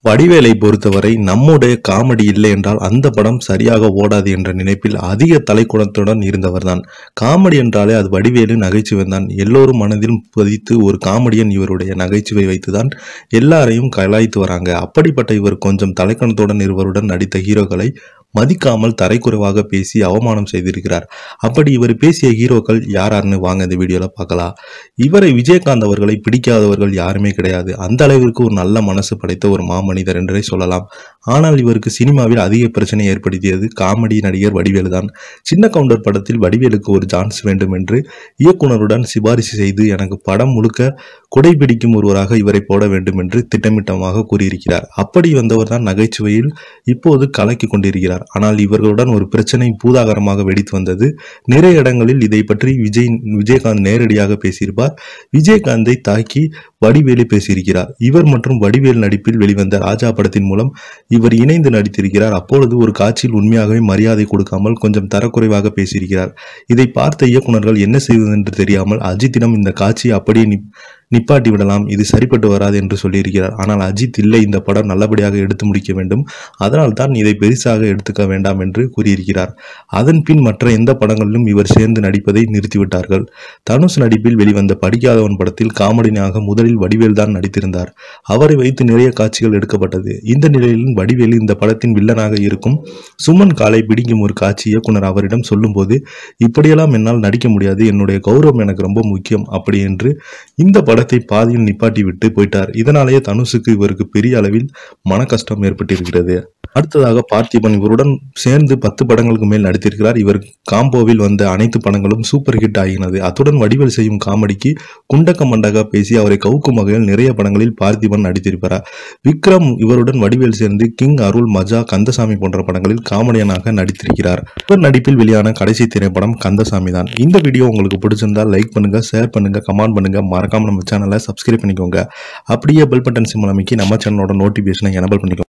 வடிவேலை பொறுத்தவரை நம்முடைய காமெடி இல்லை என்றால் அந்த படம் சரியாக ஓடாது என்ற நினைப்பில் அதிக தலைக்குணத்துடன் இருந்தவர்தான் காமெடி என்றாலே அது வடிவேலு நகைச்சுவை தான் எல்லோரும் மனதிலும் பதித்து ஒரு காமெடியன் இவருடைய நகைச்சுவை வைத்துதான் எல்லாரையும் கலாய்த்து வராங்க அப்படிப்பட்ட இவர் கொஞ்சம் தலைக்கணத்துடன் இருவருடன் நடித்த ஹீரோக்களை மதிக்காமல் தரைக்குறைவாக பேசி அவமானம் செய்திருக்கிறார் அப்படி இவர் பேசிய ஹீரோக்கள் யாராருன்னு வாங்க இந்த வீடியோல பார்க்கலாம் இவரை விஜயகாந்த் அவர்களை பிடிக்காதவர்கள் யாருமே கிடையாது அந்த அளவிற்கு ஒரு நல்ல மனசு படைத்த ஒரு மாமனிதர் என்றே சொல்லலாம் ஆனால் இவருக்கு சினிமாவில் அதிக பிரச்சனை ஏற்படுத்தியது காமெடி நடிகர் வடிவேலு தான் சின்ன கவுண்டர் படத்தில் வடிவேலுக்கு ஒரு சான்ஸ் வேண்டும் என்று இயக்குனருடன் சிபாரிசு செய்து எனக்கு படம் முழுக்க குடைபிடிக்கும் ஒருவராக இவரை போட வேண்டும் என்று திட்டமிட்டமாக கூறியிருக்கிறார் அப்படி வந்தவர் தான் நகைச்சுவையில் இப்போது கலக்கி கொண்டிருக்கிறார் ஆனால் இவர்களுடன் ஒரு பிரச்சனை பூதாகரமாக வெடித்து வந்தது நிறைய இடங்களில் இதை பற்றி விஜய் விஜயகாந்த் நேரடியாக பேசியிருப்பார் விஜயகாந்தை தாக்கி வடிவேலு பேசியிருக்கிறார் இவர் மற்றும் வடிவேல் நடிப்பில் வெளிவந்த ராஜா படத்தின் மூலம் இவர் இணைந்து நடித்திருக்கிறார் அப்பொழுது ஒரு காட்சியில் உண்மையாகவே மரியாதை கொடுக்காமல் கொஞ்சம் தரக்குறைவாக பேசியிருக்கிறார் இதை பார்த்த இயக்குனர்கள் என்ன செய்வது என்று தெரியாமல் அஜித்திடம் இந்த காட்சியை அப்படியே நிப்- நிப்பாட்டி விடலாம் இது சரிப்பட்டு வராது என்று சொல்லியிருக்கிறார் ஆனால் அஜித் இல்லை இந்த படம் நல்லபடியாக எடுத்து முடிக்க வேண்டும் அதனால் தான் இதை பெரிசாக எடுத்துக்க வேண்டாம் என்று கூறியிருக்கிறார் அதன் பின் மற்ற எந்த படங்களிலும் இவர் சேர்ந்து நடிப்பதை நிறுத்திவிட்டார்கள் தனுஷ் நடிப்பில் வெளிவந்த படிக்காதவன் படத்தில் காமெடியாக முதலில் வடிவேல் தான் நடித்திருந்தார் அவரை வைத்து நிறைய காட்சிகள் எடுக்கப்பட்டது இந்த நிலையில் வடிவேலு இந்த படத்தின் வில்லனாக இருக்கும் சுமன் காலை பிடிக்கும் ஒரு காட்சி இயக்குனர் அவரிடம் சொல்லும்போது இப்படியெல்லாம் என்னால் நடிக்க முடியாது என்னுடைய கௌரவம் எனக்கு ரொம்ப முக்கியம் அப்படி என்று இந்த படத்தை பாதியில் நிப்பாட்டி விட்டு போயிட்டார் இதனாலேயே தனுஷுக்கு இவருக்கு பெரிய அளவில் மன கஷ்டம் ஏற்பட்டிருக்கிறது அடுத்ததாக பார்த்திபன் இவருடன் சேர்ந்து பத்து படங்களுக்கு மேல் நடித்திருக்கிறார் இவர் காம்போவில் வந்த அனைத்து படங்களும் சூப்பர் ஹிட் ஆகினது அத்துடன் வடிவேல் செய்யும் காமெடிக்கு குண்டக்க மண்டக பேசி அவரை கவுக்கும் வகையில் நிறைய படங்களில் பார்த்திபன் நடித்திருப்பார் விக்ரம் இவருடன் வடிவேல் சேர்ந்து கிங் அருள் மஜா கந்தசாமி போன்ற படங்களில் காமெடியனாக நடித்திருக்கிறார் இவர் நடிப்பில் வெளியான கடைசி திரைப்படம் கந்தசாமி தான் இந்த வீடியோ உங்களுக்கு பிடிச்சிருந்தா லைக் பண்ணுங்க ஷேர் பண்ணுங்க கமெண்ட் பண்ணுங்க மறக்காம நம்ம சேனலை சப்ஸ்கிரைப் பண்ணிக்கோங்க அப்படியே பெல் பட்டன் சிம் அமைக்கி நம்ம சேனலோட நோட்டிபிகேஷனை எனபிள் பண்ணிக்கோங்க